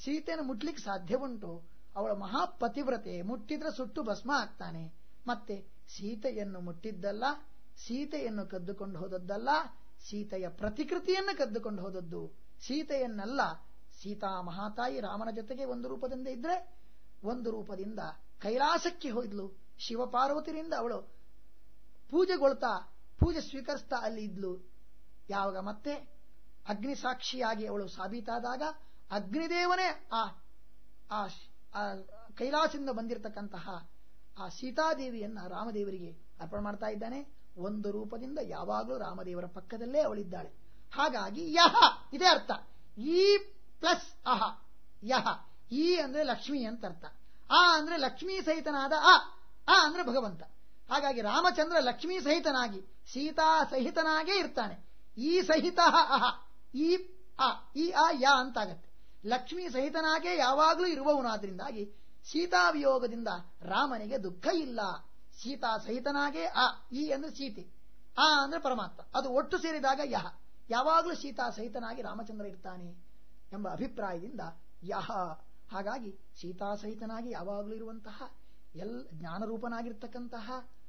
ಸೀತೆಯನ್ನು ಮುಟ್ಲಿಕ್ಕೆ ಸಾಧ್ಯ ಉಂಟು ಅವಳು ಮಹಾಪತಿವ್ರತೆ ಮುಟ್ಟಿದ್ರೆ ಸುಟ್ಟು ಭಸ್ಮ ಆಗ್ತಾನೆ ಮತ್ತೆ ಸೀತೆಯನ್ನು ಮುಟ್ಟಿದ್ದಲ್ಲ ಸೀತೆಯನ್ನು ಕದ್ದುಕೊಂಡು ಹೋದದ್ದಲ್ಲ ಸೀತೆಯ ಪ್ರತಿಕೃತಿಯನ್ನು ಕದ್ದುಕೊಂಡು ಹೋದದ್ದು ಸೀತೆಯನ್ನಲ್ಲ ಸೀತಾ ಮಹಾತಾಯಿ ರಾಮನ ಜೊತೆಗೆ ಒಂದು ರೂಪದಿಂದ ಇದ್ರೆ ಒಂದು ರೂಪದಿಂದ ಕೈಲಾಸಕ್ಕೆ ಹೋದ್ಲು ಶಿವಪಾರ್ವತಿಯಿಂದ ಅವಳು ಪೂಜೆಗೊಳ್ತಾ ಪೂಜೆ ಸ್ವೀಕರಿಸ್ತಾ ಅಲ್ಲಿ ಇದ್ಲು ಯಾವಾಗ ಮತ್ತೆ ಅಗ್ನಿ ಸಾಕ್ಷಿಯಾಗಿ ಅವಳು ಸಾಬೀತಾದಾಗ ಅಗ್ನಿದೇವನೇ ಆ ಆ ಕೈಲಾಸದಿಂದ ಬಂದಿರತಕ್ಕಂತಹ ಆ ಸೀತಾದೇವಿಯನ್ನ ರಾಮದೇವರಿಗೆ ಅರ್ಪಣೆ ಮಾಡ್ತಾ ಇದ್ದಾನೆ ಒಂದು ರೂಪದಿಂದ ಯಾವಾಗಲೂ ರಾಮದೇವರ ಪಕ್ಕದಲ್ಲೇ ಅವಳಿದ್ದಾಳೆ ಹಾಗಾಗಿ ಯಹ ಇದೇ ಅರ್ಥ ಈ ಪ್ಲಸ್ ಅಹ ಯಹ ಈ ಅಂದ್ರೆ ಲಕ್ಷ್ಮಿ ಅಂತ ಅರ್ಥ ಆ ಅಂದ್ರೆ ಲಕ್ಷ್ಮೀ ಸಹಿತನಾದ ಆ ಆ ಅಂದ್ರೆ ಭಗವಂತ ಹಾಗಾಗಿ ರಾಮಚಂದ್ರ ಲಕ್ಷ್ಮೀ ಸಹಿತನಾಗಿ ಸೀತಾ ಸಹಿತನಾಗೇ ಇರ್ತಾನೆ ಈ ಸಹಿತ ಅಹ ಈ ಆ ಈ ಆ ಯ ಅಂತಾಗತ್ತೆ ಲಕ್ಷ್ಮೀ ಸಹಿತನಾಗೇ ಯಾವಾಗಲೂ ಇರುವವನಾದ್ರಿಂದಾಗಿ ಸೀತಾವಿಯೋಗದಿಂದ ರಾಮನಿಗೆ ದುಃಖ ಇಲ್ಲ ಸೀತಾ ಸಹಿತನಾಗೇ ಆ ಈ ಅಂದ್ರೆ ಸೀತೆ ಆ ಅಂದ್ರೆ ಪರಮಾತ್ಮ ಅದು ಒಟ್ಟು ಸೇರಿದಾಗ ಯಹ ಯಾವಾಗಲೂ ಸೀತಾ ಸಹಿತನಾಗಿ ರಾಮಚಂದ್ರ ಇರ್ತಾನೆ ಎಂಬ ಅಭಿಪ್ರಾಯದಿಂದ ಯಹ ಹಾಗಾಗಿ ಸೀತಾ ಸಹಿತನಾಗಿ ಯಾವಾಗಲೂ ಇರುವಂತಹ ಎಲ್ ಜ್ಞಾನರೂಪನಾಗಿರ್ತಕ್ಕಂತಹ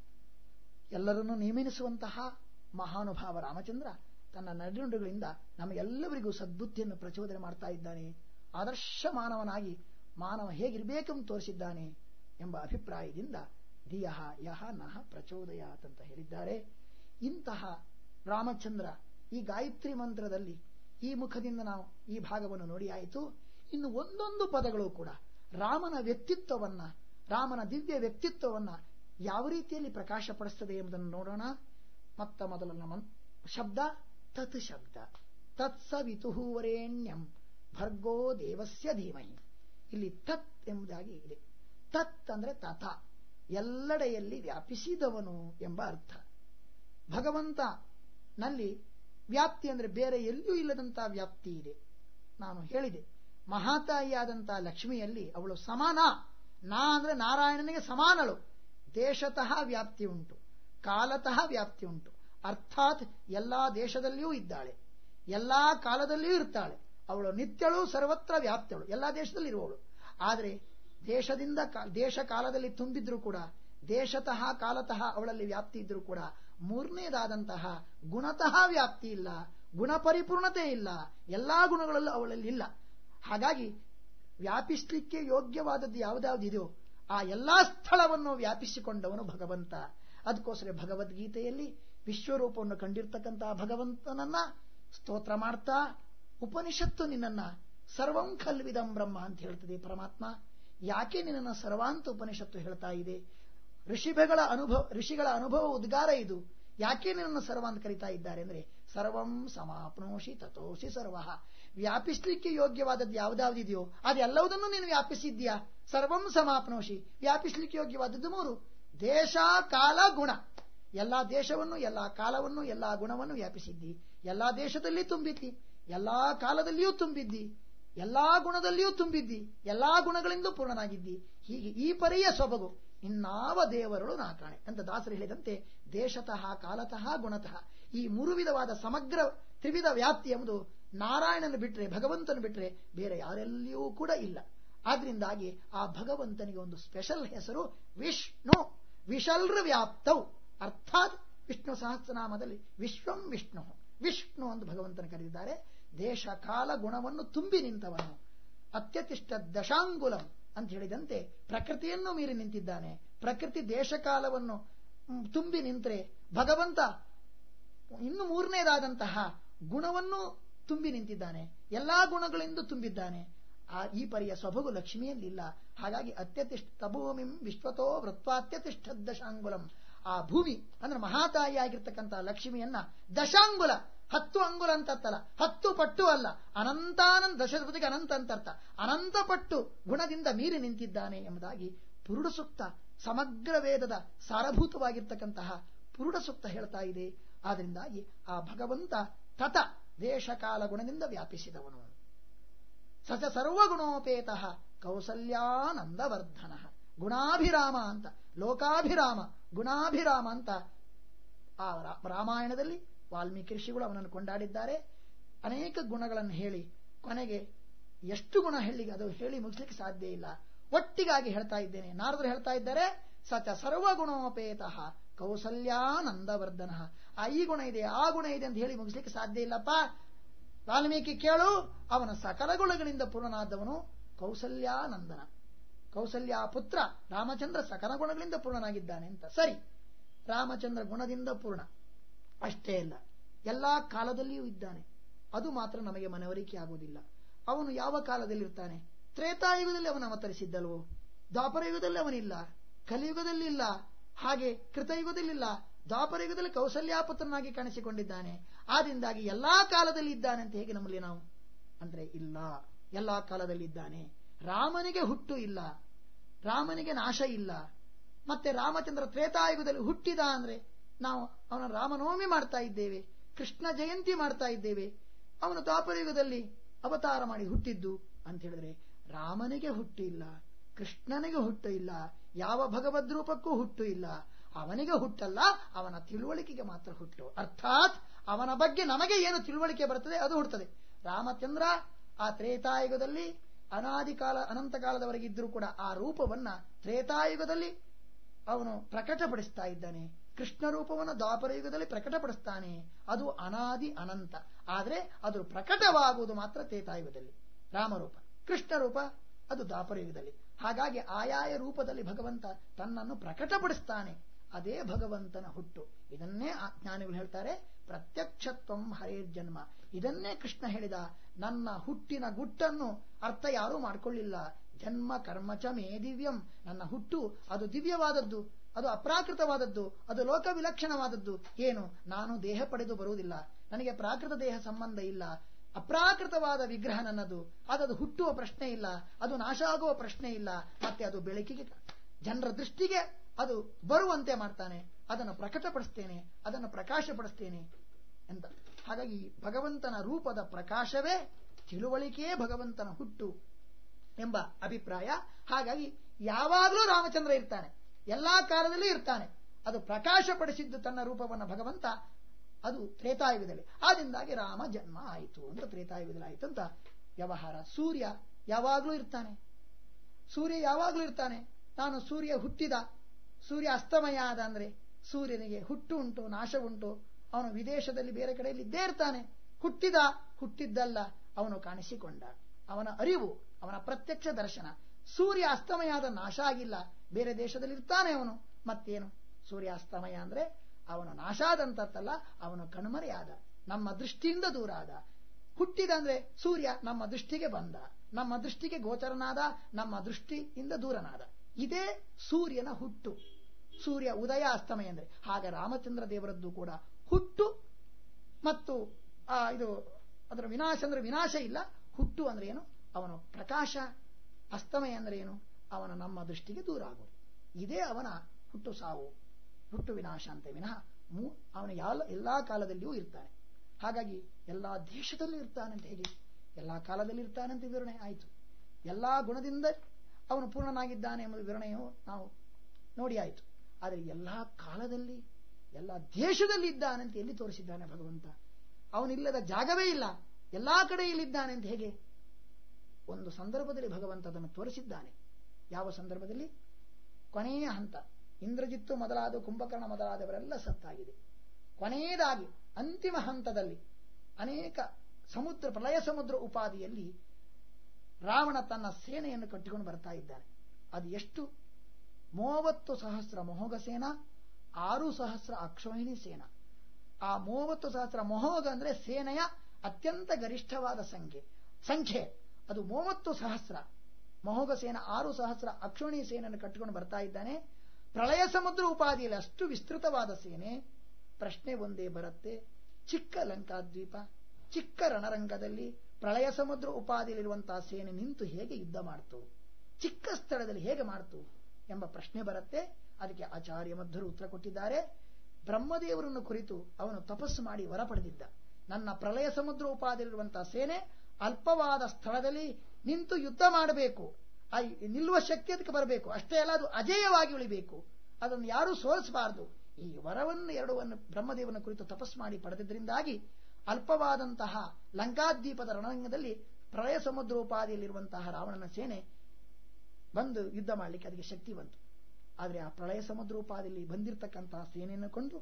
ಎಲ್ಲರನ್ನೂ ನೇಮಿನಿಸುವಂತಹ ಮಹಾನುಭಾವ ರಾಮಚಂದ್ರ ತನ್ನ ನಡೆನುಡಿಗಳಿಂದ ನಮಗೆಲ್ಲರಿಗೂ ಸದ್ಬುದ್ಧಿಯನ್ನು ಪ್ರಚೋದನೆ ಮಾಡ್ತಾ ಇದ್ದಾನೆ ಆದರ್ಶ ಮಾನವನಾಗಿ ಮಾನವ ಹೇಗಿರಬೇಕೆಂದು ತೋರಿಸಿದ್ದಾನೆ ಎಂಬ ಅಭಿಪ್ರಾಯದಿಂದ ಧಿಯಹ ಯಹ ನಹ ಪ್ರಚೋದಯಾತ್ ಅಂತ ಹೇಳಿದ್ದಾರೆ ಇಂತಹ ರಾಮಚಂದ್ರ ಈ ಗಾಯತ್ರಿ ಮಂತ್ರದಲ್ಲಿ ಈ ಮುಖದಿಂದ ನಾವು ಈ ಭಾಗವನ್ನು ನೋಡಿ ಆಯಿತು ಇನ್ನು ಒಂದೊಂದು ಪದಗಳು ಕೂಡ ರಾಮನ ವ್ಯಕ್ತಿತ್ವವನ್ನ ರಾಮನ ದಿವ್ಯ ವ್ಯಕ್ತಿತ್ವವನ್ನ ಯಾವ ರೀತಿಯಲ್ಲಿ ಪ್ರಕಾಶಪಡಿಸ್ತದೆ ಎಂಬುದನ್ನು ನೋಡೋಣ ಮತ್ತ ಮೊದಲ ಶಬ್ದ ತತ್ ಶಬ್ದ ತತ್ಸವಿತುಹೂವರೇಣ್ಯಂ ಭರ್ಗೋ ದೇವಸ್ಯ ಧೀಮಹಿ ಇಲ್ಲಿ ತತ್ ಎಂಬುದಾಗಿ ಇದೆ ತತ್ ಅಂದ್ರೆ ತಥ ಎಲ್ಲೆಡೆಯಲ್ಲಿ ವ್ಯಾಪಿಸಿದವನು ಎಂಬ ಅರ್ಥ ಭಗವಂತ ನಲ್ಲಿ ವ್ಯಾಪ್ತಿ ಅಂದ್ರೆ ಬೇರೆ ಎಲ್ಲಿಯೂ ಇಲ್ಲದಂತಹ ವ್ಯಾಪ್ತಿ ಇದೆ ನಾನು ಹೇಳಿದೆ ಮಹಾತಾಯಿಯಾದಂತಹ ಲಕ್ಷ್ಮಿಯಲ್ಲಿ ಅವಳು ಸಮಾನ ನಾ ಅಂದ್ರೆ ನಾರಾಯಣನಿಗೆ ಸಮಾನಳು ದೇಶತಃ ವ್ಯಾಪ್ತಿ ಉಂಟು ಕಾಲತಃ ವ್ಯಾಪ್ತಿ ಉಂಟು ಅರ್ಥಾತ್ ಎಲ್ಲಾ ದೇಶದಲ್ಲಿಯೂ ಇದ್ದಾಳೆ ಎಲ್ಲಾ ಕಾಲದಲ್ಲಿಯೂ ಇರ್ತಾಳೆ ಅವಳು ನಿತ್ಯಳು ಸರ್ವತ್ರ ವ್ಯಾಪ್ತಳು ಎಲ್ಲಾ ದೇಶದಲ್ಲಿ ಇರುವವಳು ಆದರೆ ದೇಶದಿಂದ ದೇಶ ಕಾಲದಲ್ಲಿ ತುಂಬಿದ್ರೂ ಕೂಡ ದೇಶತಃ ಕಾಲತಃ ಅವಳಲ್ಲಿ ವ್ಯಾಪ್ತಿ ಇದ್ರೂ ಕೂಡ ಮೂರನೇದಾದಂತಹ ಗುಣತಃ ವ್ಯಾಪ್ತಿ ಇಲ್ಲ ಗುಣ ಪರಿಪೂರ್ಣತೆ ಇಲ್ಲ ಎಲ್ಲಾ ಗುಣಗಳಲ್ಲೂ ಅವಳಲ್ಲಿ ಇಲ್ಲ ಹಾಗಾಗಿ ವ್ಯಾಪಿಸಲಿಕ್ಕೆ ಯೋಗ್ಯವಾದದ್ದು ಯಾವುದಾವುದಿದೆಯೋ ಆ ಎಲ್ಲಾ ಸ್ಥಳವನ್ನು ವ್ಯಾಪಿಸಿಕೊಂಡವನು ಭಗವಂತ ಅದಕ್ಕೋಸ್ಕರ ಭಗವದ್ಗೀತೆಯಲ್ಲಿ ವಿಶ್ವರೂಪವನ್ನು ಕಂಡಿರ್ತಕ್ಕಂತಹ ಭಗವಂತನನ್ನ ಸ್ತೋತ್ರ ಮಾಡ್ತಾ ಉಪನಿಷತ್ತು ನಿನ್ನನ್ನ ಸರ್ವಂ ಖಲ್ವಿದಂ ಬ್ರಹ್ಮ ಅಂತ ಹೇಳ್ತದೆ ಪರಮಾತ್ಮ ಯಾಕೆ ನಿನ್ನನ್ನ ಸರ್ವಾಂತ ಉಪನಿಷತ್ತು ಹೇಳ್ತಾ ಇದೆ ಋಷಿಗಳ ಅನುಭವ ಋಷಿಗಳ ಅನುಭವ ಉದ್ಗಾರ ಇದು ಯಾಕೆ ನಿನ್ನನ್ನು ಸರ್ವ ಅಂತ ಕರೀತಾ ಇದ್ದಾರೆ ಅಂದ್ರೆ ಸರ್ವಂ ಸಮಾಪ್ನೋಷಿ ತಥೋಷಿ ಸರ್ವ ವ್ಯಾಪಿಸ್ಲಿಕ್ಕೆ ಯೋಗ್ಯವಾದದ್ದು ಯಾವುದಾವುದಿದೆಯೋ ಅದೆಲ್ಲವುದನ್ನು ನೀನು ವ್ಯಾಪಿಸಿದ್ಯಾ ಸರ್ವಂ ಸಮಾಪ್ನೋಷಿ ವ್ಯಾಪಿಸ್ಲಿಕ್ಕೆ ಯೋಗ್ಯವಾದದ್ದು ಮೂರು ದೇಶ ಕಾಲ ಗುಣ ಎಲ್ಲಾ ದೇಶವನ್ನು ಎಲ್ಲಾ ಕಾಲವನ್ನು ಎಲ್ಲಾ ಗುಣವನ್ನು ವ್ಯಾಪಿಸಿದ್ದಿ ಎಲ್ಲಾ ದೇಶದಲ್ಲಿ ತುಂಬಿದ್ದಿ ಎಲ್ಲಾ ಕಾಲದಲ್ಲಿಯೂ ತುಂಬಿದ್ದಿ ಎಲ್ಲಾ ಗುಣದಲ್ಲಿಯೂ ತುಂಬಿದ್ದಿ ಎಲ್ಲಾ ಗುಣಗಳಿಂದ ಪೂರ್ಣನಾಗಿದ್ದಿ ಹೀಗೆ ಈ ಪರಿಯ ಸೊಬಗು ಇನ್ನಾವ ದೇವರುಳು ನಾ ಕಾಣೆ ಅಂತ ದಾಸರು ಹೇಳಿದಂತೆ ದೇಶತಃ ಕಾಲತಃ ಗುಣತಃ ಈ ಮೂರು ವಿಧವಾದ ಸಮಗ್ರ ತ್ರಿವಿಧ ವ್ಯಾಪ್ತಿ ಎಂಬುದು ನಾರಾಯಣನ ಬಿಟ್ರೆ ಭಗವಂತನ ಬಿಟ್ರೆ ಬೇರೆ ಯಾರೆಲ್ಲಿಯೂ ಕೂಡ ಇಲ್ಲ ಆದ್ರಿಂದಾಗಿ ಆ ಭಗವಂತನಿಗೆ ಒಂದು ಸ್ಪೆಷಲ್ ಹೆಸರು ವಿಷ್ಣು ವಿಶಲ್ರ ವ್ಯಾಪ್ತವು ಅರ್ಥಾತ್ ವಿಷ್ಣು ಸಹಸ್ರನಾಮದಲ್ಲಿ ವಿಶ್ವಂ ವಿಷ್ಣು ವಿಷ್ಣು ಅಂತ ಭಗವಂತನ ಕರೆದಿದ್ದಾರೆ ದೇಶ ಕಾಲ ಗುಣವನ್ನು ತುಂಬಿ ನಿಂತವನು ಅತ್ಯತಿಷ್ಠ ದಶಾಂಗುಲಂ ಅಂತ ಹೇಳಿದಂತೆ ಪ್ರಕೃತಿಯನ್ನು ಮೀರಿ ನಿಂತಿದ್ದಾನೆ ಪ್ರಕೃತಿ ದೇಶಕಾಲವನ್ನು ತುಂಬಿ ನಿಂತರೆ ಭಗವಂತ ಇನ್ನು ಮೂರನೇದಾದಂತಹ ಗುಣವನ್ನು ತುಂಬಿ ನಿಂತಿದ್ದಾನೆ ಎಲ್ಲಾ ಗುಣಗಳಿಂದ ತುಂಬಿದ್ದಾನೆ ಆ ಈ ಪರಿಯ ಸೊಬಗು ಲಕ್ಷ್ಮಿಯಲ್ಲಿಲ್ಲ ಹಾಗಾಗಿ ಅತ್ಯತಿಷ್ಠ ಭೂಮಿಂ ವಿಶ್ವತೋ ವೃತ್ವಾತ್ಯತಿಷ್ಠ ದಶಾಂಗುಲಂ ಆ ಭೂಮಿ ಅಂದ್ರೆ ಮಹಾತಾಯಿಯಾಗಿರ್ತಕ್ಕಂತಹ ಲಕ್ಷ್ಮಿಯನ್ನ ದಶಾಂಗುಲ ಹತ್ತು ಅಂಗುಲ ಅಂತಲ್ಲ ಹತ್ತು ಪಟ್ಟು ಅಲ್ಲ ಅನಂತಾನಂದ ದಶಪತಿಗೆ ಅನಂತ ಅಂತರ್ಥ ಅನಂತ ಪಟ್ಟು ಗುಣದಿಂದ ಮೀರಿ ನಿಂತಿದ್ದಾನೆ ಎಂಬುದಾಗಿ ಪುರುಡ ಸೂಕ್ತ ಸಮಗ್ರ ವೇದದ ಸಾರಭೂತವಾಗಿರ್ತಕ್ಕಂತಹ ಪುರುಡ ಸೂಕ್ತ ಹೇಳ್ತಾ ಇದೆ ಆದ್ರಿಂದಾಗಿ ಆ ಭಗವಂತ ತತ ದೇಶಕಾಲ ಗುಣದಿಂದ ವ್ಯಾಪಿಸಿದವನು ಸಚ ಸರ್ವಗುಣೋಪೇತ ಕೌಸಲ್ಯಾನಂದವರ್ಧನ ಗುಣಾಭಿರಾಮ ಅಂತ ಲೋಕಾಭಿರಾಮ ಗುಣಾಭಿರಾಮ ಅಂತ ಆ ರಾಮಾಯಣದಲ್ಲಿ ವಾಲ್ಮೀಕಿ ಋಷಿಗಳು ಅವನನ್ನು ಕೊಂಡಾಡಿದ್ದಾರೆ ಅನೇಕ ಗುಣಗಳನ್ನು ಹೇಳಿ ಕೊನೆಗೆ ಎಷ್ಟು ಗುಣ ಹೇಳಿಗೆ ಅದು ಹೇಳಿ ಮುಗಿಸ್ಲಿಕ್ಕೆ ಸಾಧ್ಯ ಇಲ್ಲ ಒಟ್ಟಿಗಾಗಿ ಹೇಳ್ತಾ ಇದ್ದೇನೆ ನಾರದರು ಹೇಳ್ತಾ ಇದ್ದಾರೆ ಸಚ ಸರ್ವಗುಣೋಪೇತಃ ಕೌಸಲ್ಯಾನಂದವರ್ಧನ ಆ ಈ ಗುಣ ಇದೆ ಆ ಗುಣ ಇದೆ ಅಂತ ಹೇಳಿ ಮುಗಿಸ್ಲಿಕ್ಕೆ ಸಾಧ್ಯ ಇಲ್ಲಪ್ಪ ವಾಲ್ಮೀಕಿ ಕೇಳು ಅವನ ಸಕಲ ಗುಣಗಳಿಂದ ಪೂರ್ಣನಾದವನು ಕೌಸಲ್ಯಾನಂದನ ಕೌಸಲ್ಯ ಪುತ್ರ ರಾಮಚಂದ್ರ ಸಕಲ ಗುಣಗಳಿಂದ ಪೂರ್ಣನಾಗಿದ್ದಾನೆ ಅಂತ ಸರಿ ರಾಮಚಂದ್ರ ಗುಣದಿಂದ ಪೂರ್ಣ ಅಷ್ಟೇ ಅಲ್ಲ ಎಲ್ಲಾ ಕಾಲದಲ್ಲಿಯೂ ಇದ್ದಾನೆ ಅದು ಮಾತ್ರ ನಮಗೆ ಮನವರಿಕೆ ಆಗುವುದಿಲ್ಲ ಅವನು ಯಾವ ಕಾಲದಲ್ಲಿ ಇರ್ತಾನೆ ತ್ರೇತಾಯುಗದಲ್ಲಿ ಅವನು ಅವತರಿಸಿದ್ದಲ್ವೋ ದ್ವಾಪರಯುಗದಲ್ಲಿ ಅವನಿಲ್ಲ ಕಲಿಯುಗದಲ್ಲಿ ಇಲ್ಲ ಹಾಗೆ ಕೃತಯುಗದಲ್ಲಿಲ್ಲ ದ್ವಾಪರಯುಗದಲ್ಲಿ ಕೌಸಲ್ಯಾಪುತ್ರನಾಗಿ ಕಾಣಿಸಿಕೊಂಡಿದ್ದಾನೆ ಆದ್ರಿಂದಾಗಿ ಎಲ್ಲಾ ಕಾಲದಲ್ಲಿ ಇದ್ದಾನೆ ಅಂತ ಹೇಗೆ ನಮ್ಮಲ್ಲಿ ನಾವು ಅಂದ್ರೆ ಇಲ್ಲ ಎಲ್ಲಾ ಕಾಲದಲ್ಲಿ ಇದ್ದಾನೆ ರಾಮನಿಗೆ ಹುಟ್ಟು ಇಲ್ಲ ರಾಮನಿಗೆ ನಾಶ ಇಲ್ಲ ಮತ್ತೆ ರಾಮಚಂದ್ರ ತ್ರೇತಾಯುಗದಲ್ಲಿ ಹುಟ್ಟಿದ ಅಂದ್ರೆ ನಾವು ಅವನ ರಾಮನವಮಿ ಮಾಡ್ತಾ ಇದ್ದೇವೆ ಕೃಷ್ಣ ಜಯಂತಿ ಮಾಡ್ತಾ ಇದ್ದೇವೆ ಅವನು ದ್ವಾಪರಯುಗದಲ್ಲಿ ಅವತಾರ ಮಾಡಿ ಹುಟ್ಟಿದ್ದು ಅಂತ ಹೇಳಿದ್ರೆ ರಾಮನಿಗೆ ಹುಟ್ಟು ಇಲ್ಲ ಕೃಷ್ಣನಿಗೆ ಹುಟ್ಟು ಇಲ್ಲ ಯಾವ ಭಗವದ್ ರೂಪಕ್ಕೂ ಹುಟ್ಟು ಇಲ್ಲ ಅವನಿಗೆ ಹುಟ್ಟಲ್ಲ ಅವನ ತಿಳುವಳಿಕೆಗೆ ಮಾತ್ರ ಹುಟ್ಟು ಅರ್ಥಾತ್ ಅವನ ಬಗ್ಗೆ ನಮಗೆ ಏನು ತಿಳುವಳಿಕೆ ಬರ್ತದೆ ಅದು ಹುಟ್ಟುತ್ತದೆ ರಾಮಚಂದ್ರ ಆ ತ್ರೇತಾಯುಗದಲ್ಲಿ ಅನಾದಿ ಕಾಲ ಅನಂತ ಕಾಲದವರೆಗೆ ಇದ್ರೂ ಕೂಡ ಆ ರೂಪವನ್ನ ತ್ರೇತಾಯುಗದಲ್ಲಿ ಅವನು ಪ್ರಕಟಪಡಿಸ್ತಾ ಇದ್ದಾನೆ ಕೃಷ್ಣ ರೂಪವನ್ನು ದ್ವಾಪರ ಯುಗದಲ್ಲಿ ಪ್ರಕಟಪಡಿಸ್ತಾನೆ ಅದು ಅನಾದಿ ಅನಂತ ಆದರೆ ಅದು ಪ್ರಕಟವಾಗುವುದು ಮಾತ್ರ ತ್ರೇತಾಯುಗದಲ್ಲಿ ರಾಮರೂಪ ಕೃಷ್ಣ ರೂಪ ಅದು ದ್ವಾಪರ ಯುಗದಲ್ಲಿ ಹಾಗಾಗಿ ಆಯಾಯ ರೂಪದಲ್ಲಿ ಭಗವಂತ ತನ್ನನ್ನು ಪ್ರಕಟಪಡಿಸ್ತಾನೆ ಅದೇ ಭಗವಂತನ ಹುಟ್ಟು ಇದನ್ನೇ ಆ ಜ್ಞಾನಿಗಳು ಹೇಳ್ತಾರೆ ಪ್ರತ್ಯಕ್ಷತ್ವಂ ಹರೇರ್ ಜನ್ಮ ಇದನ್ನೇ ಕೃಷ್ಣ ಹೇಳಿದ ನನ್ನ ಹುಟ್ಟಿನ ಗುಟ್ಟನ್ನು ಅರ್ಥ ಯಾರೂ ಮಾಡಿಕೊಳ್ಳಿಲ್ಲ ಜನ್ಮ ಕರ್ಮಚ ಮೇ ದಿವ್ಯಂ ನನ್ನ ಹುಟ್ಟು ಅದು ದಿವ್ಯವಾದದ್ದು ಅದು ಅಪ್ರಾಕೃತವಾದದ್ದು ಅದು ಲೋಕ ವಿಲಕ್ಷಣವಾದದ್ದು ಏನು ನಾನು ದೇಹ ಪಡೆದು ಬರುವುದಿಲ್ಲ ನನಗೆ ಪ್ರಾಕೃತ ದೇಹ ಸಂಬಂಧ ಇಲ್ಲ ಅಪ್ರಾಕೃತವಾದ ವಿಗ್ರಹ ನನ್ನದು ಅದದು ಹುಟ್ಟುವ ಪ್ರಶ್ನೆ ಇಲ್ಲ ಅದು ನಾಶ ಆಗುವ ಪ್ರಶ್ನೆ ಇಲ್ಲ ಮತ್ತೆ ಅದು ಬೆಳಕಿಗೆ ಜನರ ದೃಷ್ಟಿಗೆ ಅದು ಬರುವಂತೆ ಮಾಡ್ತಾನೆ ಅದನ್ನು ಪ್ರಕಟಪಡಿಸ್ತೇನೆ ಅದನ್ನು ಪ್ರಕಾಶಪಡಿಸ್ತೇನೆ ಅಂತ ಹಾಗಾಗಿ ಭಗವಂತನ ರೂಪದ ಪ್ರಕಾಶವೇ ತಿಳುವಳಿಕೆಯೇ ಭಗವಂತನ ಹುಟ್ಟು ಎಂಬ ಅಭಿಪ್ರಾಯ ಹಾಗಾಗಿ ಯಾವಾಗಲೂ ರಾಮಚಂದ್ರ ಇರ್ತಾನೆ ಎಲ್ಲಾ ಕಾಲದಲ್ಲೂ ಇರ್ತಾನೆ ಅದು ಪ್ರಕಾಶಪಡಿಸಿದ್ದು ತನ್ನ ರೂಪವನ್ನು ಭಗವಂತ ಅದು ತ್ರೇತಾಯುಗದಲ್ಲಿ ಆದ್ರಿಂದಾಗಿ ರಾಮ ಜನ್ಮ ಆಯಿತು ಅಂತ ತ್ರೇತಾಯುಗದಲ್ಲಿ ಆಯಿತು ಅಂತ ವ್ಯವಹಾರ ಸೂರ್ಯ ಯಾವಾಗಲೂ ಇರ್ತಾನೆ ಸೂರ್ಯ ಯಾವಾಗಲೂ ಇರ್ತಾನೆ ನಾನು ಸೂರ್ಯ ಹುಟ್ಟಿದ ಸೂರ್ಯ ಅಸ್ತಮಯ ಆದ ಅಂದ್ರೆ ಸೂರ್ಯನಿಗೆ ಹುಟ್ಟು ಉಂಟು ನಾಶ ಉಂಟು ಅವನು ವಿದೇಶದಲ್ಲಿ ಬೇರೆ ಕಡೆಯಲ್ಲಿ ಇದ್ದೇ ಇರ್ತಾನೆ ಹುಟ್ಟಿದ ಹುಟ್ಟಿದ್ದಲ್ಲ ಅವನು ಕಾಣಿಸಿಕೊಂಡ ಅವನ ಅರಿವು ಅವನ ಪ್ರತ್ಯಕ್ಷ ದರ್ಶನ ಸೂರ್ಯ ಅಸ್ತಮಯಾದ ನಾಶ ಆಗಿಲ್ಲ ಬೇರೆ ದೇಶದಲ್ಲಿ ಇರ್ತಾನೆ ಅವನು ಮತ್ತೇನು ಸೂರ್ಯ ಅಸ್ತಮಯ ಅಂದ್ರೆ ಅವನು ನಾಶ ಆದಂತಲ್ಲ ಅವನು ಕಣ್ಮರೆಯಾದ ನಮ್ಮ ದೃಷ್ಟಿಯಿಂದ ದೂರ ಆದ ಹುಟ್ಟಿದ ಅಂದ್ರೆ ಸೂರ್ಯ ನಮ್ಮ ದೃಷ್ಟಿಗೆ ಬಂದ ನಮ್ಮ ದೃಷ್ಟಿಗೆ ಗೋಚರನಾದ ನಮ್ಮ ದೃಷ್ಟಿಯಿಂದ ದೂರನಾದ ಇದೇ ಸೂರ್ಯನ ಹುಟ್ಟು ಸೂರ್ಯ ಉದಯ ಅಸ್ತಮಯ ಅಂದ್ರೆ ಹಾಗೆ ರಾಮಚಂದ್ರ ದೇವರದ್ದು ಕೂಡ ಹುಟ್ಟು ಮತ್ತು ಆ ಇದು ಅದರ ವಿನಾಶ ಅಂದ್ರೆ ವಿನಾಶ ಇಲ್ಲ ಹುಟ್ಟು ಅಂದ್ರೆ ಏನು ಅವನು ಪ್ರಕಾಶ ಅಸ್ತಮಯ ಅಂದ್ರೆ ಏನು ಅವನ ನಮ್ಮ ದೃಷ್ಟಿಗೆ ದೂರ ಆಗುವುದು ಇದೇ ಅವನ ಹುಟ್ಟು ಸಾವು ಹುಟ್ಟು ವಿನಾಶ ಅಂತ ವಿನಃ ಅವನು ಯಾವ ಎಲ್ಲಾ ಕಾಲದಲ್ಲಿಯೂ ಇರ್ತಾನೆ ಹಾಗಾಗಿ ಎಲ್ಲಾ ದೇಶದಲ್ಲೂ ಇರ್ತಾನೆ ಅಂತ ಹೇಗೆ ಎಲ್ಲಾ ಕಾಲದಲ್ಲಿ ಇರ್ತಾನೆ ಅಂತ ವಿವರಣೆ ಆಯಿತು ಎಲ್ಲಾ ಗುಣದಿಂದ ಅವನು ಪೂರ್ಣನಾಗಿದ್ದಾನೆ ಎಂಬ ವಿವರಣೆಯು ನಾವು ನೋಡಿ ಆಯಿತು ಆದರೆ ಎಲ್ಲಾ ಕಾಲದಲ್ಲಿ ಎಲ್ಲ ದೇಶದಲ್ಲಿ ಇದ್ದಾನೆ ಅಂತ ಎಲ್ಲಿ ತೋರಿಸಿದ್ದಾನೆ ಭಗವಂತ ಅವನಿಲ್ಲದ ಜಾಗವೇ ಇಲ್ಲ ಎಲ್ಲಾ ಕಡೆ ಇಲ್ಲಿದ್ದಾನೆ ಅಂತ ಹೇಗೆ ಒಂದು ಸಂದರ್ಭದಲ್ಲಿ ಭಗವಂತ ಅದನ್ನು ತೋರಿಸಿದ್ದಾನೆ ಯಾವ ಸಂದರ್ಭದಲ್ಲಿ ಕೊನೆಯ ಹಂತ ಇಂದ್ರಜಿತ್ತು ಮೊದಲಾದ ಕುಂಭಕರ್ಣ ಮೊದಲಾದವರೆಲ್ಲ ಸತ್ತಾಗಿದೆ ಕೊನೆಯದಾಗಿ ಅಂತಿಮ ಹಂತದಲ್ಲಿ ಅನೇಕ ಸಮುದ್ರ ಪ್ರಳಯ ಸಮುದ್ರ ಉಪಾದಿಯಲ್ಲಿ ರಾವಣ ತನ್ನ ಸೇನೆಯನ್ನು ಕಟ್ಟಿಕೊಂಡು ಬರ್ತಾ ಇದ್ದಾನೆ ಅದು ಎಷ್ಟು ಮೂವತ್ತು ಸಹಸ್ರ ಮೊಹೋಗ ಸೇನಾ ಆರು ಸಹಸ್ರ ಅಕ್ಷೋಹಿಣಿ ಸೇನಾ ಆ ಮೂವತ್ತು ಸಹಸ್ರ ಮೊಹೋಗ ಅಂದ್ರೆ ಸೇನೆಯ ಅತ್ಯಂತ ಗರಿಷ್ಠವಾದ ಸಂಖ್ಯೆ ಸಂಖ್ಯೆ ಅದು ಮೂವತ್ತು ಸಹಸ್ರ ಮೊಹೋಗ ಸೇನಾ ಆರು ಸಹಸ್ರ ಅಕ್ಷೋಣಿ ಸೇನೆಯನ್ನು ಕಟ್ಟಿಕೊಂಡು ಬರ್ತಾ ಇದ್ದಾನೆ ಪ್ರಳಯ ಸಮುದ್ರ ಉಪಾದಿಯಲ್ಲಿ ಅಷ್ಟು ವಿಸ್ತೃತವಾದ ಸೇನೆ ಪ್ರಶ್ನೆ ಒಂದೇ ಬರುತ್ತೆ ಚಿಕ್ಕ ಲಂಕಾದ್ವೀಪ ಚಿಕ್ಕ ರಣರಂಗದಲ್ಲಿ ಪ್ರಳಯ ಸಮುದ್ರ ಉಪಾದಿಯಲ್ಲಿರುವಂತಹ ಸೇನೆ ನಿಂತು ಹೇಗೆ ಯುದ್ಧ ಮಾಡ್ತು ಚಿಕ್ಕ ಸ್ಥಳದಲ್ಲಿ ಹೇಗೆ ಮಾಡ್ತು ಎಂಬ ಪ್ರಶ್ನೆ ಬರುತ್ತೆ ಅದಕ್ಕೆ ಆಚಾರ್ಯ ಮಧ್ವರು ಉತ್ತರ ಕೊಟ್ಟಿದ್ದಾರೆ ಬ್ರಹ್ಮದೇವರನ್ನು ಕುರಿತು ಅವನು ತಪಸ್ಸು ಮಾಡಿ ವರ ಪಡೆದಿದ್ದ ನನ್ನ ಪ್ರಳಯ ಸಮುದ್ರ ಉಪಾದಿಯಲ್ಲಿರುವಂತಹ ಸೇನೆ ಅಲ್ಪವಾದ ಸ್ಥಳದಲ್ಲಿ ನಿಂತು ಯುದ್ಧ ಮಾಡಬೇಕು ಆ ನಿಲ್ಲುವ ಶಕ್ತಿ ಅದಕ್ಕೆ ಬರಬೇಕು ಅಷ್ಟೇ ಅಲ್ಲ ಅದು ಅಜೇಯವಾಗಿ ಉಳಿಬೇಕು ಅದನ್ನು ಯಾರೂ ಸೋಲಿಸಬಾರದು ಈ ವರವನ್ನು ಎರಡವನ್ನು ಬ್ರಹ್ಮದೇವನ ಕುರಿತು ತಪಸ್ಸು ಮಾಡಿ ಪಡೆದಿದ್ದರಿಂದಾಗಿ ಅಲ್ಪವಾದಂತಹ ಲಂಕಾದ್ವೀಪದ ರಣರಂಗದಲ್ಲಿ ಪ್ರಳಯ ಸಮುದ್ರೋಪಾದಿಯಲ್ಲಿರುವಂತಹ ರಾವಣನ ಸೇನೆ ಬಂದು ಯುದ್ಧ ಮಾಡಲಿಕ್ಕೆ ಅದಕ್ಕೆ ಶಕ್ತಿ ಬಂತು ಆದರೆ ಆ ಪ್ರಳಯ ಸಮುದ್ರೋಪಾದಿಯಲ್ಲಿ ಬಂದಿರತಕ್ಕಂತಹ ಸೇನೆಯನ್ನು ಕೊಂಡು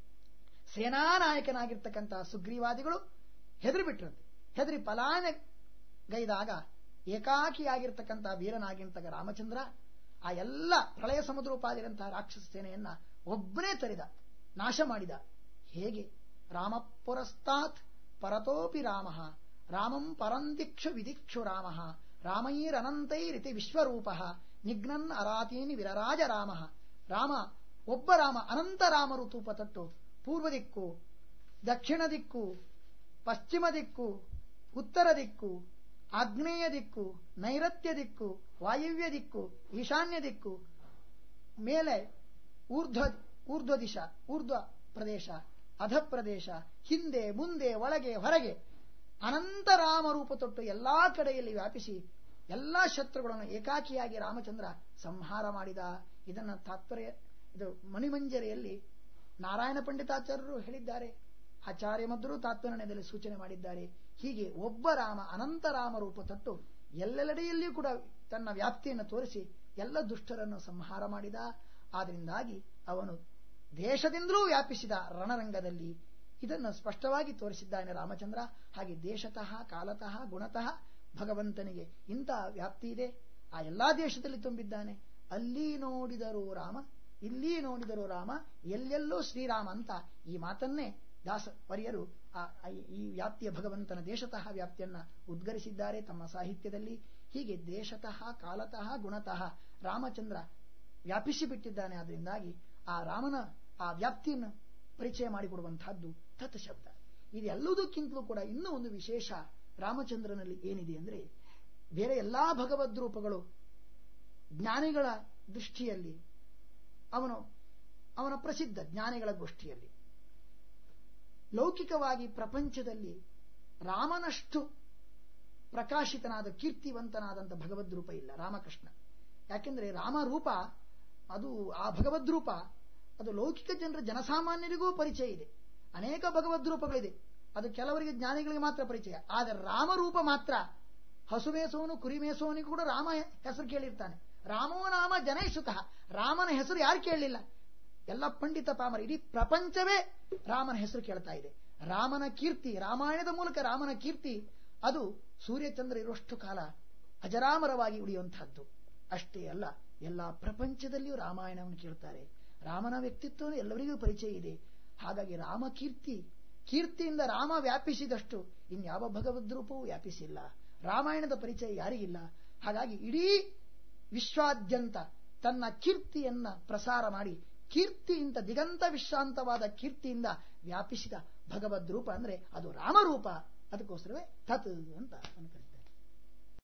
ಸೇನಾನಾಯಕನಾಗಿರ್ತಕ್ಕಂತಹ ಸುಗ್ರೀವಾದಿಗಳು ಹೆದರಿ ಬಿಟ್ರಂತೆ ಹೆದರಿ ಪಲಾಯನಗೈದಾಗ ಏಕಾಕಿಯಾಗಿರ್ತಕ್ಕಂತಹ ವೀರನಾಗಿರ್ತಕ್ಕ ರಾಮಚಂದ್ರ ಆ ಎಲ್ಲ ಪ್ರಳಯ ಸಮುದ್ರೋಪಾದಿರಂತಹ ರಾಕ್ಷಸ ಸೇನೆಯನ್ನ ಒಬ್ಬನೇ ತರಿದ ನಾಶ ಮಾಡಿದ ಹೇಗೆ ರಾಮ ಪುರಸ್ತಾತ್ ಪರತೋಪಿ ರಾಮ ರಾಮಂ ಪರಂದಿಕ್ಷು ವಿದಿಕ್ಷು ರಾಮ ರಾಮೈರನಂತೈರಿತಿ ವಿಶ್ವರೂಪ ನಿಗ್ನನ್ ಅರಾತೀನಿ ವಿರರಾಜ ರಾಮ ರಾಮ ಒಬ್ಬ ರಾಮ ಅನಂತ ರಾಮರು ತೂಪ ತಟ್ಟು ಪೂರ್ವ ದಿಕ್ಕು ದಕ್ಷಿಣ ದಿಕ್ಕು ಪಶ್ಚಿಮ ದಿಕ್ಕು ಉತ್ತರ ದಿಕ್ಕು ಆಗ್ನೇಯ ದಿಕ್ಕು ನೈಋತ್ಯ ದಿಕ್ಕು ವಾಯವ್ಯ ದಿಕ್ಕು ಈಶಾನ್ಯ ದಿಕ್ಕು ಮೇಲೆ ಊರ್ಧ್ವ ಊರ್ಧ್ವ ದಿಶ ಊರ್ಧ್ವ ಪ್ರದೇಶ ಅಧ ಪ್ರದೇಶ ಹಿಂದೆ ಮುಂದೆ ಒಳಗೆ ಹೊರಗೆ ಅನಂತ ರಾಮ ರೂಪ ತೊಟ್ಟು ಎಲ್ಲಾ ಕಡೆಯಲ್ಲಿ ವ್ಯಾಪಿಸಿ ಎಲ್ಲಾ ಶತ್ರುಗಳನ್ನು ಏಕಾಕಿಯಾಗಿ ರಾಮಚಂದ್ರ ಸಂಹಾರ ಮಾಡಿದ ಇದನ್ನ ತಾತ್ಪರ್ಯ ಇದು ಮಣಿಮಂಜರಿಯಲ್ಲಿ ನಾರಾಯಣ ಪಂಡಿತಾಚಾರ್ಯರು ಹೇಳಿದ್ದಾರೆ ಆಚಾರ್ಯ ಮಧ್ವರು ತಾತ್ಪರ್ಯದಲ್ಲಿ ಸೂಚನೆ ಮಾಡಿದ್ದಾರೆ ಹೀಗೆ ಒಬ್ಬ ರಾಮ ಅನಂತ ರಾಮ ರೂಪ ತೊಟ್ಟು ಎಲ್ಲೆಡೆಯಲ್ಲಿಯೂ ಕೂಡ ತನ್ನ ವ್ಯಾಪ್ತಿಯನ್ನು ತೋರಿಸಿ ಎಲ್ಲ ದುಷ್ಟರನ್ನು ಸಂಹಾರ ಮಾಡಿದ ಆದ್ರಿಂದಾಗಿ ಅವನು ದೇಶದಿಂದಲೂ ವ್ಯಾಪಿಸಿದ ರಣರಂಗದಲ್ಲಿ ಇದನ್ನು ಸ್ಪಷ್ಟವಾಗಿ ತೋರಿಸಿದ್ದಾನೆ ರಾಮಚಂದ್ರ ಹಾಗೆ ದೇಶತಃ ಕಾಲತಃ ಗುಣತಃ ಭಗವಂತನಿಗೆ ಇಂಥ ವ್ಯಾಪ್ತಿ ಇದೆ ಆ ಎಲ್ಲಾ ದೇಶದಲ್ಲಿ ತುಂಬಿದ್ದಾನೆ ಅಲ್ಲಿ ನೋಡಿದರೂ ರಾಮ ಇಲ್ಲಿ ನೋಡಿದರೂ ರಾಮ ಎಲ್ಲೆಲ್ಲೋ ಶ್ರೀರಾಮ ಅಂತ ಈ ಮಾತನ್ನೇ ದಾಸ ವರ್ಯರು ಈ ವ್ಯಾಪ್ತಿಯ ಭಗವಂತನ ದೇಶತಃ ವ್ಯಾಪ್ತಿಯನ್ನ ಉದ್ಗರಿಸಿದ್ದಾರೆ ತಮ್ಮ ಸಾಹಿತ್ಯದಲ್ಲಿ ಹೀಗೆ ದೇಶತಃ ಕಾಲತಃ ಗುಣತಃ ರಾಮಚಂದ್ರ ವ್ಯಾಪಿಸಿ ಬಿಟ್ಟಿದ್ದಾನೆ ಆದ್ರಿಂದಾಗಿ ಆ ರಾಮನ ಆ ವ್ಯಾಪ್ತಿಯನ್ನು ಪರಿಚಯ ಮಾಡಿಕೊಡುವಂತಹದ್ದು ತತ್ ಶಬ್ದ ಇದೆಲ್ಲದಕ್ಕಿಂತಲೂ ಕೂಡ ಇನ್ನೂ ಒಂದು ವಿಶೇಷ ರಾಮಚಂದ್ರನಲ್ಲಿ ಏನಿದೆ ಅಂದ್ರೆ ಬೇರೆ ಎಲ್ಲಾ ಭಗವದ್ ರೂಪಗಳು ಜ್ಞಾನಿಗಳ ದೃಷ್ಟಿಯಲ್ಲಿ ಅವನು ಅವನ ಪ್ರಸಿದ್ಧ ಜ್ಞಾನಿಗಳ ಗೋಷ್ಠಿಯಲ್ಲಿ ಲೌಕಿಕವಾಗಿ ಪ್ರಪಂಚದಲ್ಲಿ ರಾಮನಷ್ಟು ಪ್ರಕಾಶಿತನಾದ ಕೀರ್ತಿವಂತನಾದಂಥ ಭಗವದ್ ರೂಪ ಇಲ್ಲ ರಾಮಕೃಷ್ಣ ಯಾಕೆಂದ್ರೆ ರಾಮರೂಪ ಅದು ಆ ಭಗವದ್ ರೂಪ ಅದು ಲೌಕಿಕ ಜನರ ಜನಸಾಮಾನ್ಯರಿಗೂ ಪರಿಚಯ ಇದೆ ಅನೇಕ ಭಗವದ್ ರೂಪಗಳಿದೆ ಅದು ಕೆಲವರಿಗೆ ಜ್ಞಾನಿಗಳಿಗೆ ಮಾತ್ರ ಪರಿಚಯ ಆದರೆ ರಾಮರೂಪ ಮಾತ್ರ ಹಸು ಮೇಸೋನು ಕುರಿ ಮೇಸೋನಿಗೂ ಕೂಡ ರಾಮ ಹೆಸರು ಕೇಳಿರ್ತಾನೆ ರಾಮೋ ನಾಮ ಜನೈಸುತಃ ರಾಮನ ಹೆಸರು ಯಾರು ಕೇಳಲಿಲ್ಲ ಎಲ್ಲ ಪಂಡಿತ ಪಾಮರ ಇಡೀ ಪ್ರಪಂಚವೇ ರಾಮನ ಹೆಸರು ಕೇಳ್ತಾ ಇದೆ ರಾಮನ ಕೀರ್ತಿ ರಾಮಾಯಣದ ಮೂಲಕ ರಾಮನ ಕೀರ್ತಿ ಅದು ಸೂರ್ಯಚಂದ್ರ ಇರುವಷ್ಟು ಕಾಲ ಅಜರಾಮರವಾಗಿ ಉಳಿಯುವಂತಹದ್ದು ಅಷ್ಟೇ ಅಲ್ಲ ಎಲ್ಲ ಪ್ರಪಂಚದಲ್ಲಿಯೂ ರಾಮಾಯಣವನ್ನು ಕೇಳ್ತಾರೆ ರಾಮನ ವ್ಯಕ್ತಿತ್ವ ಎಲ್ಲರಿಗೂ ಪರಿಚಯ ಇದೆ ಹಾಗಾಗಿ ರಾಮ ಕೀರ್ತಿ ಕೀರ್ತಿಯಿಂದ ರಾಮ ವ್ಯಾಪಿಸಿದಷ್ಟು ಇನ್ಯಾವ ಭಗವದ್ ರೂಪವೂ ವ್ಯಾಪಿಸಿಲ್ಲ ರಾಮಾಯಣದ ಪರಿಚಯ ಯಾರಿಗಿಲ್ಲ ಹಾಗಾಗಿ ಇಡೀ ವಿಶ್ವಾದ್ಯಂತ ತನ್ನ ಕೀರ್ತಿಯನ್ನ ಪ್ರಸಾರ ಮಾಡಿ ಕೀರ್ತಿಯಿಂದ ದಿಗಂತ ವಿಶ್ರಾಂತವಾದ ಕೀರ್ತಿಯಿಂದ ವ್ಯಾಪಿಸಿದ ಭಗವದ್ ರೂಪ ಅಂದ್ರೆ ಅದು ರಾಮರೂಪ ಅದಕ್ಕೋಸ್ಕರವೇ ತತ್ ಅಂತ ಅನ್ಕರಿತಾರೆ